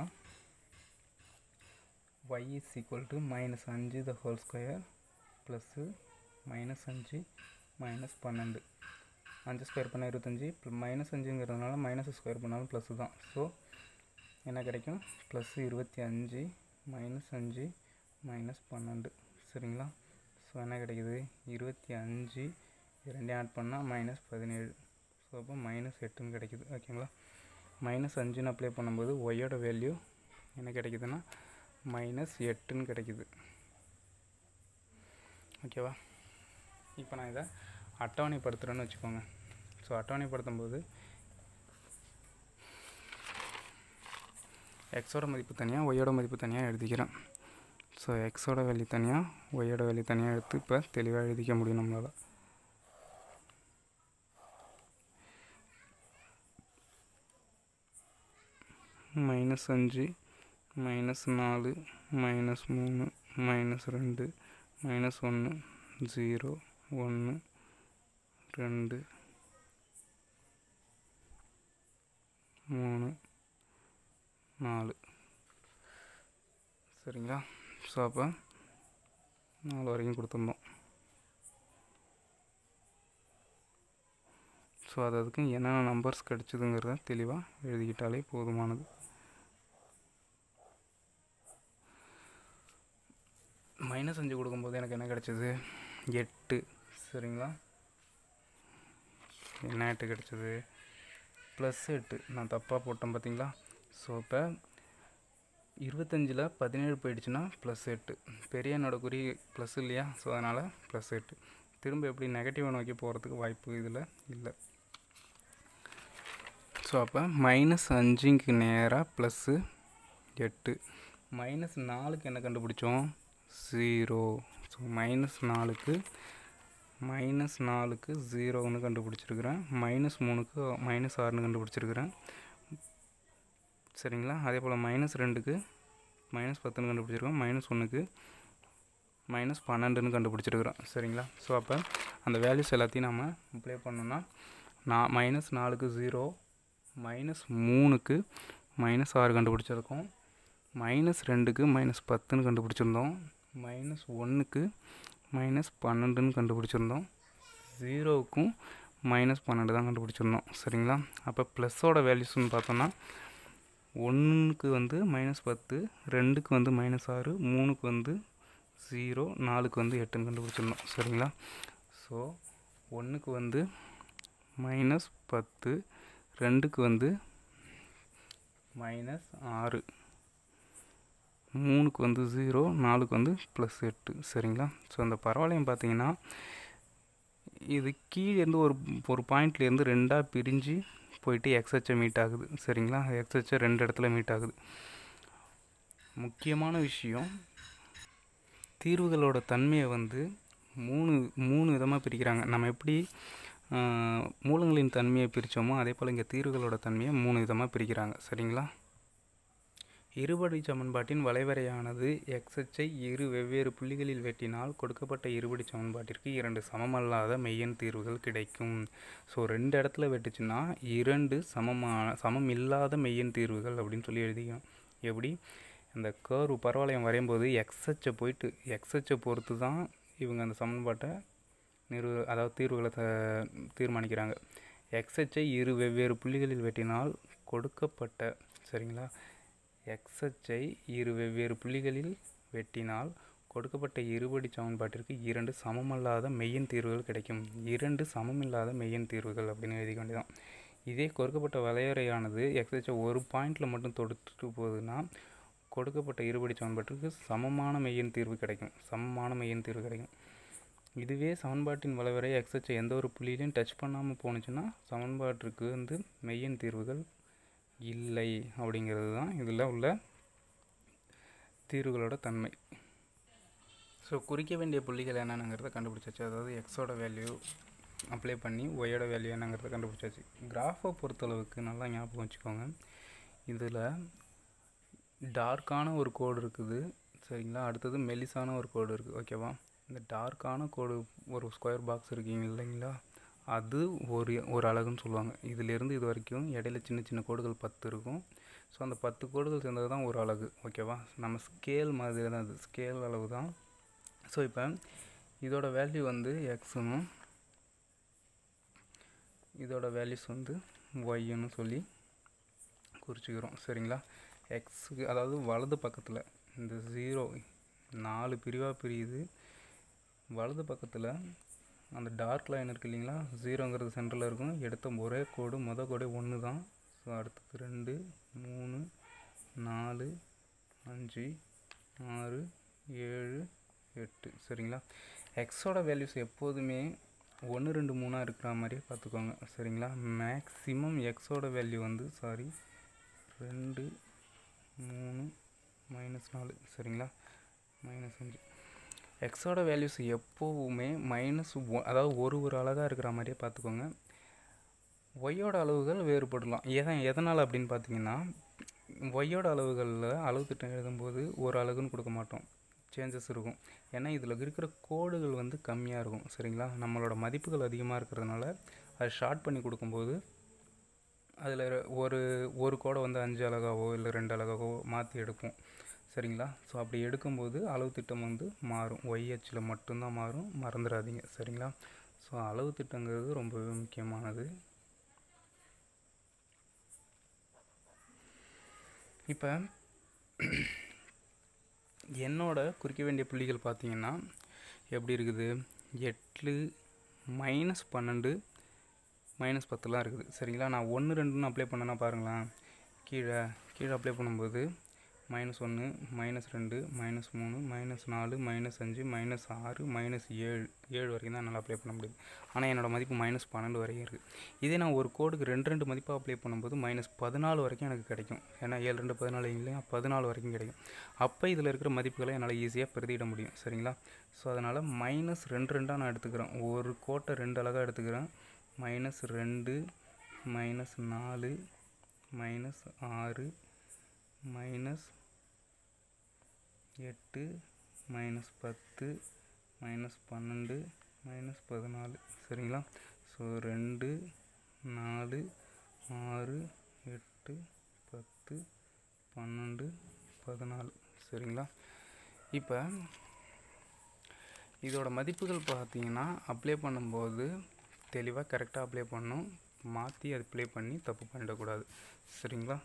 y is equal to minus அஞ்சு the whole square plus minus அஞ்சு மைனஸ் பன்னெண்டு அஞ்சு ஸ்கொயர் பண்ணால் இருபத்தஞ்சி மைனஸ் அஞ்சுங்கிறதுனால மைனஸ் ஸ்கொயர் பண்ணாலும் ப்ளஸ்ஸு தான் ஸோ என்ன கிடைக்கும் ப்ளஸ் இருபத்தி அஞ்சு மைனஸ் அஞ்சு மைனஸ் பன்னெண்டு சரிங்களா ஸோ என்ன கிடைக்குது இருபத்தி அஞ்சு ரெண்டையும் ஆட் பண்ணால் மைனஸ் பதினேழு ஸோ அப்போ மைனஸ் எட்டுன்னு கிடைக்குது ஓகேங்களா மைனஸ் அஞ்சுன்னு அப்ளை பண்ணும்போது ஒய்யோட வேல்யூ என்ன கிடைக்குதுன்னா மைனஸ் எட்டுன்னு கிடைக்குது ஓகேவா இப்போ நான் இதை அட்டவணைப்படுத்துகிறேன்னு வச்சுக்கோங்க ஸோ அட்டவணைப்படுத்தும் போது எக்ஸோட மதிப்பு தனியாக ஒய்யோட மதிப்பு தனியாக எழுதிக்கிறேன் ஸோ எக்ஸோட வேல்யூ தனியாக ஒய்யோட வேல்யூ தனியாக எடுத்து இப்போ தெளிவாக எழுதிக்க முடியும் நம்மளால் மைனஸ் அஞ்சு மைனஸ் நாலு மைனஸ் மூணு மைனஸ் ரெண்டு மைனஸ் ஒன்று ஜீரோ ஒன்று ரெண்டு மூணு நாலு சரிங்களா ஸோ அப்போ நாலு வரைக்கும் கொடுத்துருந்தோம் ஸோ அது அதுக்கு என்னென்ன நம்பர்ஸ் கிடச்சிதுங்கிறத தெளிவாக எழுதிக்கிட்டாலே போதுமானது மைனஸ் அஞ்சு கொடுக்கும்போது எனக்கு என்ன கிடச்சிது எட்டு சரிங்களா என்ன எட்டு கிடச்சிது ப்ளஸ் எட்டு நான் தப்பாக போட்டேன் பார்த்தீங்களா ஸோ இப்போ இருபத்தஞ்சில் பதினேழு போயிடுச்சுன்னா ப்ளஸ் எட்டு பெரிய என்னோட குறி ப்ளஸ் இல்லையா ஸோ அதனால் ப்ளஸ் எட்டு திரும்ப எப்படி நெகட்டிவை நோக்கி போகிறதுக்கு வாய்ப்பு இதில் இல்லை ஸோ அப்போ மைனஸ் அஞ்சுக்கு நேராக ப்ளஸ்ஸு எட்டு மைனஸ் நாலுக்கு என்ன கண்டுபிடிச்சோம் ஜீரோ ஸோ மைனஸ் நாலுக்கு மைனஸ் நாலுக்கு ஜீரோன்னு கண்டுபிடிச்சிருக்கிறேன் மைனஸ் மூணுக்கு மைனஸ் ஆறுன்னு கண்டுபிடிச்சிருக்கிறேன் சரிங்களா அதே போல் மைனஸ் ரெண்டுக்கு மைனஸ் பத்துன்னு கண்டுபிடிச்சிருக்கோம் மைனஸ் ஒன்றுக்கு மைனஸ் பன்னெண்டுன்னு கண்டுபிடிச்சிருக்கிறோம் சரிங்களா ஸோ அப்போ அந்த வேல்யூஸ் எல்லாத்தையும் நம்ம அப்ளை பண்ணோன்னா நான் மைனஸ் நாலுக்கு ஜீரோ மைனஸ் மூணுக்கு மைனஸ் ஆறு கண்டுபிடிச்சிருக்கோம் மைனஸ் ரெண்டுக்கு மைனஸ் பத்துன்னு கண்டுபிடிச்சிருந்தோம் மைனஸ் ஒன்றுக்கு மைனஸ் பன்னெண்டுன்னு கண்டுபிடிச்சிருந்தோம் ஜீரோவுக்கும் மைனஸ் பன்னெண்டு தான் கண்டுபிடிச்சிருந்தோம் சரிங்களா அப்போ ப்ளஸ்ஸோட வேல்யூஸ்னு பார்த்தோன்னா ஒன்றுக்கு வந்து மைனஸ் பத்து ரெண்டுக்கு வந்து மைனஸ் ஆறு மூணுக்கு வந்து ஜீரோ நாலுக்கு வந்து எட்டுன்னு கண்டுபிடிச்சிருந்தோம் சரிங்களா ஸோ ஒன்றுக்கு வந்து மைனஸ் பத்து ரெண்டுக்கு வந்து மைனஸ் ஆறு மூணுக்கு வந்து ஜீரோ நாலுக்கு வந்து ப்ளஸ் எட்டு சரிங்களா ஸோ அந்த பரவாயில்லையும் பார்த்தீங்கன்னா இது கீழேருந்து ஒரு ஒரு பாயிண்ட்லேருந்து ரெண்டாக பிரிஞ்சு போயிட்டு எக்ஸ்ஹெச்சை மீட் ஆகுது சரிங்களா எக்ஸ்ஹெச்சை ரெண்டு இடத்துல மீட் ஆகுது முக்கியமான விஷயம் தீர்வுகளோட தன்மையை வந்து மூணு மூணு விதமாக பிரிக்கிறாங்க நம்ம எப்படி மூலங்களின் தன்மையை பிரித்தோமோ அதே போல் இங்கே தீர்வுகளோட தன்மையை மூணு விதமாக பிரிக்கிறாங்க சரிங்களா இருபடி சமன்பாட்டின் வளைவரையானது எக்ஸச்சை இரு வெவ்வேறு புள்ளிகளில் வெட்டினால் கொடுக்கப்பட்ட இருபடி சமன்பாட்டிற்கு இரண்டு சமமல்லாத மெய்யெண் தீர்வுகள் கிடைக்கும் ஸோ ரெண்டு இடத்துல வெட்டுச்சுன்னா இரண்டு சமமான சமம் இல்லாத மெய்யெண் தீர்வுகள் அப்படின்னு சொல்லி எழுதிக்கணும் எப்படி அந்த கேர்வ் பரவளையம் வரையும் போது எக்ஸச்சை போயிட்டு எக்ஸச்சை பொறுத்து தான் இவங்க அந்த சமன்பாட்டை நிறு அதாவது தீர்வுகளை த தீர்மானிக்கிறாங்க எக்ஸச்சை இரு வெவ்வேறு புள்ளிகளில் வெட்டினால் கொடுக்கப்பட்ட சரிங்களா எக்ஸச்சை இரு வெவ்வேறு புள்ளிகளில் வெட்டினால் கொடுக்கப்பட்ட இருபடி சமன்பாட்டிற்கு இரண்டு சமமல்லாத மெய்யெண் தீர்வுகள் கிடைக்கும் இரண்டு சமமில்லாத மெய்யெண் தீர்வுகள் அப்படின்னு எழுதிக்க வேண்டியதான் இதே கொடுக்கப்பட்ட வளையறையானது எக்ஸச்ச ஒரு பாயிண்டில் மட்டும் தொடுத்துட்டு போகுதுன்னா கொடுக்கப்பட்ட இருபடி சமன்பாட்டுக்கு சமமான மெய்யெண் தீர்வு கிடைக்கும் சமமான மெய்யெண் தீர்வு கிடைக்கும் இதுவே சமன்பாட்டின் வளைவரை எக்ஸச்ச எந்த ஒரு புள்ளியிலையும் டச் பண்ணாமல் போணுச்சுன்னா சமன்பாட்டிற்கு வந்து மெய்யெண் தீர்வுகள் இல்லை அப்படிங்கிறது தான் இதில் உள்ள தீர்வுகளோட தன்மை ஸோ குறிக்க வேண்டிய புள்ளிகள் என்னென்னங்கிறத கண்டுபிடிச்சாச்சு அதாவது எக்ஸோட வேல்யூ அப்ளை பண்ணி ஒய்யோட வேல்யூ என்னங்கிறத கண்டுபிடிச்சாச்சு கிராஃபை பொறுத்தளவுக்கு நல்லா ஞாபகம் வச்சுக்கோங்க இதில் டார்க்கான ஒரு கோடு இருக்குது சரிங்களா அடுத்தது மெலிசான ஒரு கோடு இருக்குது ஓகேவா இந்த டார்க்கான கோடு ஒரு ஸ்கொயர் பாக்ஸ் இருக்கீங்க இல்லைங்களா அது ஒரு ஒரு அழகுன்னு சொல்லுவாங்க இதிலேருந்து இது வரைக்கும் இடையில சின்ன சின்ன கோடுகள் பத்து இருக்கும் ஸோ அந்த பத்து கோடுகள் சேர்ந்தது தான் ஒரு அழகு ஓகேவா நம்ம ஸ்கேல் மாதிரி தான் அது ஸ்கேல் அளவு தான் ஸோ இப்போ இதோட வேல்யூ வந்து எக்ஸுன்னு இதோட வேல்யூஸ் வந்து ஒய்ன்னு சொல்லி குறிச்சிக்கிறோம் சரிங்களா எக்ஸுக்கு அதாவது வலது பக்கத்தில் இந்த ஜீரோ நாலு பிரிவாக பிரியுது வலது பக்கத்தில் அந்த டார்க் லைன் இருக்கு இல்லைங்களா ஜீரோங்கிறது சென்டரில் இருக்கும் எடுத்த ஒரே கோடு மொதல் கோடு ஒன்று தான் ஸோ அடுத்தது ரெண்டு மூணு நாலு அஞ்சு ஆறு ஏழு எட்டு சரிங்களா எக்ஸோட வேல்யூஸ் எப்போதுமே ஒன்று ரெண்டு மூணாக இருக்கிற மாதிரியே பார்த்துக்கோங்க சரிங்களா மேக்ஸிமம் எக்ஸோட வேல்யூ வந்து சாரி ரெண்டு மூணு மைனஸ் நாலு சரிங்களா மைனஸ் அஞ்சு எக்ஸோட வேல்யூஸ் எப்போவுமே மைனஸ் ஒ அதாவது ஒரு ஒரு அழகாக இருக்கிற மாதிரியே பார்த்துக்கோங்க ஒய்யோட அளவுகள் வேறுபடலாம் எதன் எதனால் அப்படின்னு பார்த்தீங்கன்னா ஒய்யோட அளவுகளில் அளவு திட்டம் எழுதும்போது ஒரு அழகுன்னு கொடுக்க மாட்டோம் சேஞ்சஸ் இருக்கும் ஏன்னா இதில் இருக்கிற கோடுகள் வந்து கம்மியாக இருக்கும் சரிங்களா நம்மளோட மதிப்புகள் அதிகமாக இருக்கிறதுனால அதை ஷார்ட் பண்ணி கொடுக்கும்போது அதில் ஒரு ஒரு கோடை வந்து அஞ்சு அழகாவோ இல்லை ரெண்டு அழகாவோ மாற்றி எடுப்போம் சரிங்களா ஸோ அப்படி எடுக்கும்போது அளவு திட்டம் வந்து மாறும் ஒய்ஹெச்சில் மட்டும்தான் மாறும் மறந்துடாதீங்க சரிங்களா ஸோ அளவு திட்டங்கிறது ரொம்பவே முக்கியமானது இப்போ என்னோட குறிக்க வேண்டிய புள்ளிகள் பார்த்தீங்கன்னா எப்படி இருக்குது எட்டு மைனஸ் பன்னெண்டு மைனஸ் பத்துலாம் இருக்குது சரிங்களா நான் ஒன்று ரெண்டுன்னு அப்ளை பண்ணேன்னா பாருங்களேன் கீழே கீழே அப்ளை பண்ணும்போது மைனஸ் ஒன்று மைனஸ் ரெண்டு மைனஸ் மூணு மைனஸ் நாலு மைனஸ் அஞ்சு மைனஸ் ஆறு மைனஸ் ஏழு ஏழு வரைக்கும் தான் என்னால் அப்ளை பண்ண முடியுது ஆனால் என்னோடய மதிப்பு மைனஸ் பன்னெண்டு வரைக்கும் இருக்குது இதே நான் ஒரு கோடுக்கு ரெண்டு ரெண்டு மதிப்பாக அப்ளை பண்ணும்போது மைனஸ் பதினாலு வரைக்கும் எனக்கு கிடைக்கும் ஏன்னா ஏழு ரெண்டு பதினாலு இல்லையா பதினாலு வரைக்கும் கிடைக்கும் அப்போ இதில் இருக்கிற மதிப்புகளை என்னால் ஈஸியாக பிரதியிட முடியும் சரிங்களா ஸோ அதனால் மைனஸ் ரெண்டு ரெண்டாக நான் எடுத்துக்கிறேன் ஒரு கோட்டை ரெண்டு அழகாக எடுத்துக்கிறேன் மைனஸ் ரெண்டு மைனஸ் நாலு மைனஸ் ஆறு மைனஸ் எட்டு மைனஸ் பத்து மைனஸ் பன்னெண்டு மைனஸ் பதினாலு சரிங்களா ஸோ ரெண்டு நாலு ஆறு எட்டு பத்து பன்னெண்டு பதினாலு சரிங்களா இப்போ இதோட மதிப்புகள் பார்த்தீங்கன்னா அப்ளை பண்ணும்போது தெளிவாக கரெக்டாக அப்ளை பண்ணணும் மாற்றி அப்ளை பண்ணி தப்பு பண்ணிடக்கூடாது சரிங்களா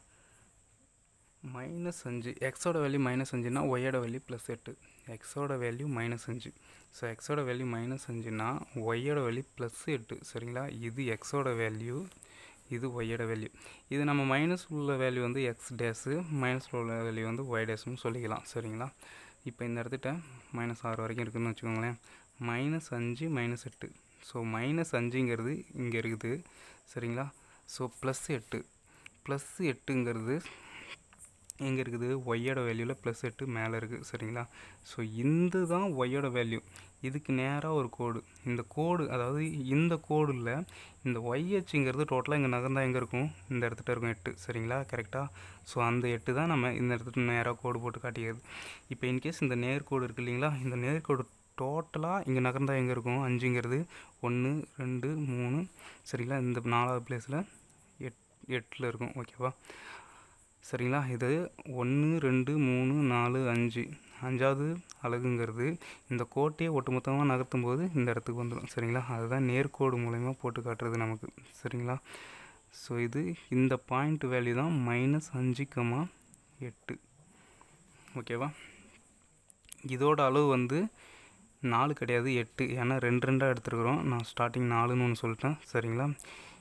மைனஸ் அஞ்சு எக்ஸோட வேல்யூ மைனஸ் அஞ்சுனா ஒய்யோட வேல்யூ ப்ளஸ் எட்டு எக்ஸோட வேல்யூ மைனஸ் அஞ்சு ஸோ எக்ஸோட வேல்யூ மைனஸ் அஞ்சுனா ஒய்யோட வேல்யூ ப்ளஸ் எட்டு சரிங்களா இது எக்ஸோட வேல்யூ இது ஒய்யோட வேல்யூ இது நம்ம மைனஸ் உள்ள வேல்யூ வந்து எக்ஸ் டேஸு மைனஸ் உள்ள வேல்யூ வந்து ஒய் டேஸ்னு சொல்லிக்கலாம் சரிங்களா இப்போ இந்த இடத்துட்ட மைனஸ் ஆறு வரைக்கும் இருக்குதுன்னு வச்சுக்கோங்களேன் மைனஸ் அஞ்சு மைனஸ் எட்டு ஸோ மைனஸ் அஞ்சுங்கிறது இங்கே இருக்குது சரிங்களா ஸோ ப்ளஸ் எட்டு ப்ளஸ் எட்டுங்கிறது எங்கே இருக்குது ஒய்யோட வேல்யூவில் ப்ளஸ் எட்டு மேலே இருக்குது சரிங்களா ஸோ இந்த தான் ஒய்யோட வேல்யூ இதுக்கு நேராக ஒரு கோடு இந்த கோடு அதாவது இந்த கோடில் இந்த ஒய்ஹெச்ங்கிறது டோட்டலாக இங்கே நகர்ந்தால் எங்கே இருக்கும் இந்த இடத்துல இருக்கும் எட்டு சரிங்களா கரெக்டாக ஸோ அந்த எட்டு தான் நம்ம இந்த இடத்துல நேராக கோடு போட்டு காட்டிக்கிறது இப்போ இன்கேஸ் இந்த நேர்கோடு இருக்குது இல்லைங்களா இந்த நேர்கோடு டோட்டலாக இங்கே நகர்ந்தால் எங்கே இருக்கும் அஞ்சுங்கிறது ஒன்று ரெண்டு மூணு சரிங்களா இந்த நாலாவது பிளேஸில் எட் எட்டில் இருக்கும் ஓகேவா சரிங்களா இது ஒன்று ரெண்டு மூணு நாலு அஞ்சு அஞ்சாவது அழகுங்கிறது இந்த கோட்டையை ஒட்டுமொத்தமாக நகர்த்தும் போது இந்த இடத்துக்கு வந்துடும் சரிங்களா அதுதான் நேர்கோடு மூலயமா போட்டு காட்டுறது நமக்கு சரிங்களா ஸோ இது இந்த பாயிண்ட் வேல்யூ தான் மைனஸ் அஞ்சு கமா எட்டு ஓகேவா இதோட அளவு வந்து நாலு கிடையாது எட்டு ஏன்னா ரெண்டு ரெண்டாக எடுத்துருக்குறோம் நான் ஸ்டார்டிங் நாலுன்னு ஒன்று சொல்லிட்டேன் சரிங்களா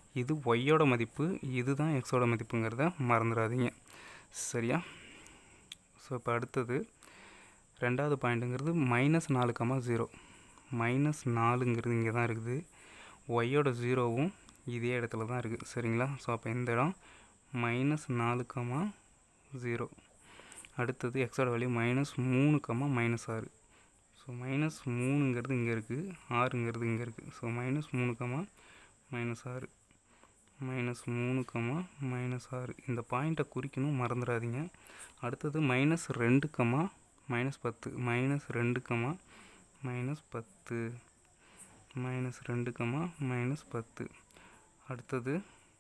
இது ஒய்யோட மதிப்பு இதுதான் எக்ஸோட மதிப்புங்கிறத மறந்துடாதீங்க சரியா ஸோ இப்போ அடுத்தது ரெண்டாவது பாயிண்ட்டுங்கிறது மைனஸ் நாலு கமா ஜீரோ மைனஸ் நாலுங்கிறது இங்கே தான் இருக்குது ஒய்யோட ஜீரோவும் இதே இடத்துல தான் இருக்குது சரிங்களா ஸோ அப்போ இந்த இடம் மைனஸ் நாலு கமா ஜீரோ அடுத்தது எக்ஸோட வேல்யூ மைனஸ் மூணு கமா மைனஸ் ஆறு ஸோ மைனஸ் மூணுங்கிறது இங்கே இருக்குது ஆறுங்கிறது இங்கே இருக்குது ஸோ மைனஸ் மூணு கமா மைனஸ் ஆறு மைனஸ் மூணு கமா மைனஸ் ஆறு இந்த பாயிண்ட்டை குறிக்கணும் மறந்துடாதீங்க அடுத்தது மைனஸ் ரெண்டு கமா மைனஸ் பத்து மைனஸ் ரெண்டு கமா மைனஸ் பத்து மைனஸ் ரெண்டு கமா மைனஸ் பத்து அடுத்தது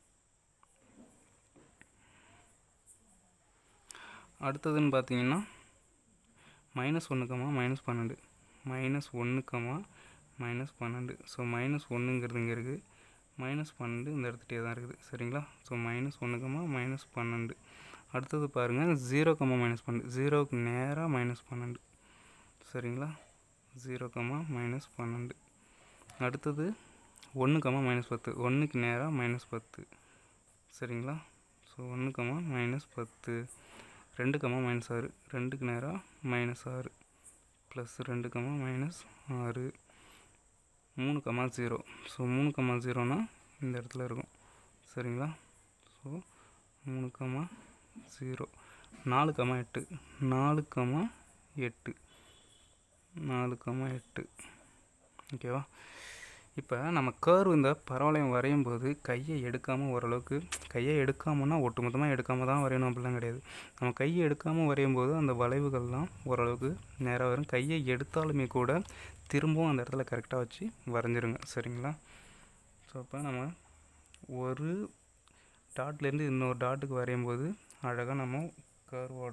அடுத்ததுன்னு பார்த்தீங்கன்னா மைனஸ் ஒன்று கமா மைனஸ் பன்னெண்டு மைனஸ் ஒன்று கமா மைனஸ் பன்னெண்டு ஸோ மைனஸ் ஒன்றுங்கிறது இங்கே இருக்குது மைனஸ் பன்னெண்டு இந்த இடத்துட்டே தான் இருக்குது சரிங்களா ஸோ மைனஸ் ஒன்று கமா மைனஸ் பன்னெண்டு அடுத்தது பாருங்கள் ஜீரோ கமா மைனஸ் பன்னெண்டு ஜீரோவுக்கு நேராக மைனஸ் பன்னெண்டு சரிங்களா ஜீரோ கமா மைனஸ் பன்னெண்டு அடுத்தது ஒன்று கமா மைனஸ் பத்து ஒன்றுக்கு நேராக மைனஸ் பத்து சரிங்களா ஸோ ஒன்று கமா மைனஸ் பத்து ரெண்டு கமா மைனஸ் ஆறு ரெண்டுக்கு நேராக மைனஸ் ஆறு ப்ளஸ் ரெண்டு கமா மைனஸ் ஆறு மூணு கமா ஜீரோ ஸோ மூணு கமா ஜீரோனா இந்த இடத்துல இருக்கும் சரிங்களா ஸோ மூணு கமா ஜீரோ நாலு கமா எட்டு நாலு கமா எட்டு நாலு கமா எட்டு ஓகேவா இப்போ நம்ம கர்வ் இந்த பரவளையம் வரையும் போது கையை எடுக்காமல் ஓரளவுக்கு கையை எடுக்காமன்னா ஒட்டுமொத்தமாக எடுக்காமல் தான் வரையணும் அப்படிலாம் கிடையாது நம்ம கையை எடுக்காமல் வரையும் போது அந்த வளைவுகள்லாம் ஓரளவுக்கு நேராக வரும் கையை எடுத்தாலுமே கூட திரும்பவும் அந்த இடத்துல கரெக்டாக வச்சு வரைஞ்சிருங்க சரிங்களா ஸோ அப்போ நம்ம ஒரு டாட்லேருந்து இன்னொரு டாட்டுக்கு வரையும் போது அழகாக நம்ம கர்வோட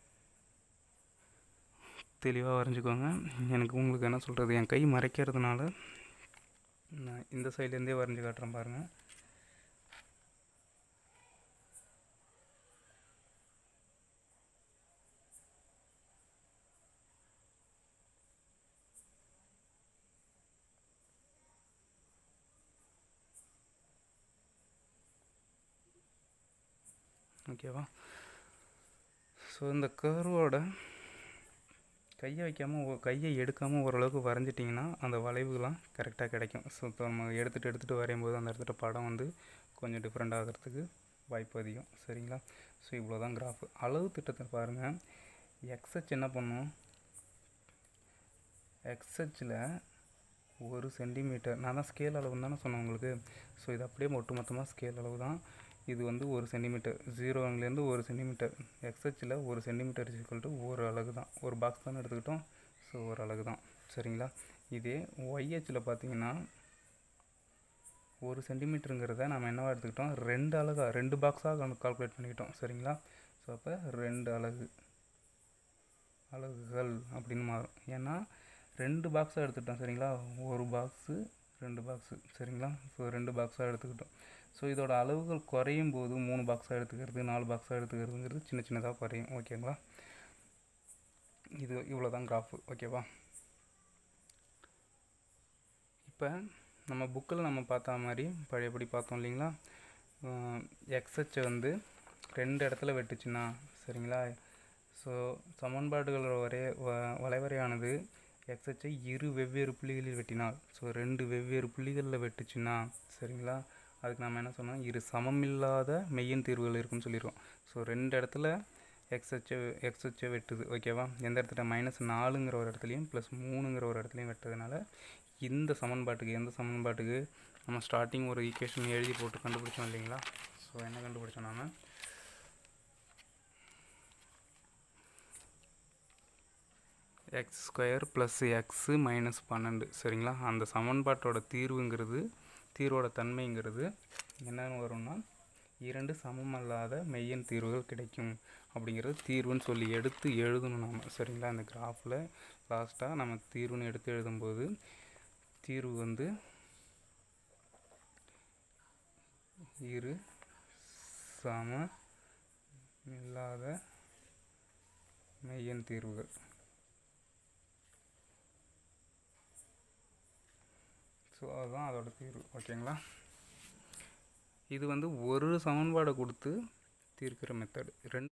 தெளிவாக வரைஞ்சிக்கோங்க எனக்கு உங்களுக்கு என்ன சொல்கிறது என் கை மறைக்கிறதுனால நான் இந்த சைட்லேருந்தே வரைஞ்சி காட்டுறேன் பாருங்கள் ஓகேவா ஸோ இந்த கர்வோட கையை வைக்காமல் கையை எடுக்காமல் ஓரளவுக்கு வரைஞ்சிட்டிங்கன்னா அந்த வளைவுலாம் கரெக்டாக கிடைக்கும் ஸோ இப்போ நம்ம எடுத்துகிட்டு எடுத்துகிட்டு வரையும்போது அந்த இடத்துல படம் வந்து கொஞ்சம் டிஃப்ரெண்ட் ஆகிறதுக்கு வாய்ப்பு அதிகம் சரிங்களா ஸோ இவ்வளோ தான் கிராஃப் அளவு திட்டத்தை பாருங்கள் எக்ஸ்ஹெச் என்ன பண்ணும் எக்ஸ்ஹெச்சில் ஒரு சென்டிமீட்டர் நான் தான் ஸ்கேல் அளவுன்னு தானே சொன்னேன் உங்களுக்கு ஸோ இது அப்படியே ஒட்டு மொத்தமாக ஸ்கேல் அளவு தான் இது வந்து ஒரு சென்டிமீட்டர் ஜீரோலேருந்து ஒரு சென்டிமீட்டர் எக்ஸ்ஹெச்சில் ஒரு சென்டிமீட்டர் ஈக்குவல் டு ஒரு அலகு தான் ஒரு பாக்ஸ் தானே எடுத்துக்கிட்டோம் ஸோ ஒரு அலகு தான் சரிங்களா இதே ஒய்ஹெச்சில் பார்த்தீங்கன்னா ஒரு சென்டிமீட்டருங்கிறத நம்ம என்னவா எடுத்துக்கிட்டோம் ரெண்டு அலகா ரெண்டு பாக்ஸாக கால்குலேட் பண்ணிக்கிட்டோம் சரிங்களா ஸோ அப்போ ரெண்டு அலகு அலகுகள் அப்படின்னு மாறும் ஏன்னா ரெண்டு பாக்ஸாக எடுத்துக்கிட்டோம் சரிங்களா ஒரு பாக்ஸு ரெண்டு பாக்ஸு சரிங்களா ஸோ ரெண்டு பாக்ஸாக எடுத்துக்கிட்டோம் ஸோ இதோட அளவுகள் குறையும் போது மூணு பாக்ஸாக எடுத்துக்கிறது நாலு பாக்ஸாக எடுத்துக்கிறதுங்கிறது சின்ன சின்னதாக குறையும் ஓகேங்களா இது இவ்வளோ தான் கிராஃபு ஓகேவா இப்போ நம்ம புக்கில் நம்ம பார்த்தா மாதிரி பழையபடி பார்த்தோம் இல்லைங்களா எக்ஸ்ஹெச்சை வந்து ரெண்டு இடத்துல வெட்டுச்சுன்னா சரிங்களா ஸோ சமன்பாடுகளோட வரைய வ வளைவரையானது எக்ஸ்ஹெச்சை இரு வெவ்வேறு புள்ளிகளில் வெட்டினால் ஸோ ரெண்டு வெவ்வேறு புள்ளிகளில் வெட்டுச்சுன்னா சரிங்களா அதுக்கு நம்ம என்ன சொன்னோம் இரு சமமில்லாத மெய்யன் தீர்வுகள் இருக்குன்னு சொல்லிடுவோம் ஸோ ரெண்டு இடத்துல எக்ஸ்ஹெச்சை எக்ஸ்ஹெச்சை வெட்டுது ஓகேவா எந்த இடத்துல மைனஸ் நாலுங்கிற ஒரு இடத்துலையும் ப்ளஸ் மூணுங்கிற ஒரு இடத்துலையும் வெட்டுறதுனால இந்த சமன்பாட்டுக்கு எந்த சமன்பாட்டுக்கு நம்ம ஸ்டார்டிங் ஒரு ஈக்குவேஷன் எழுதி போட்டு கண்டுபிடிச்சோம் இல்லைங்களா ஸோ என்ன கண்டுபிடிச்சோம் நாம x square plus x minus பன்னெண்டு சரிங்களா அந்த சமன்பாட்டோட தீர்வுங்கிறது தீர்வோட தன்மைங்கிறது என்னென்னு வரும்னா இரண்டு சமமல்லாத மெய்யன் தீர்வுகள் கிடைக்கும் அப்படிங்கிறது தீர்வுன்னு சொல்லி எடுத்து எழுதணும் நம்ம சரிங்களா அந்த கிராஃபில் லாஸ்ட்டாக நம்ம தீர்வுன்னு எடுத்து எழுதும்போது தீர்வு வந்து இரு சம இல்லாத மெய்யன் தீர்வுகள் ஸோ அதுதான் அதோட தீர்வு ஓகேங்களா இது வந்து ஒரு சமன்பாடை கொடுத்து தீர்க்கிற மெத்தடு ரெண்டு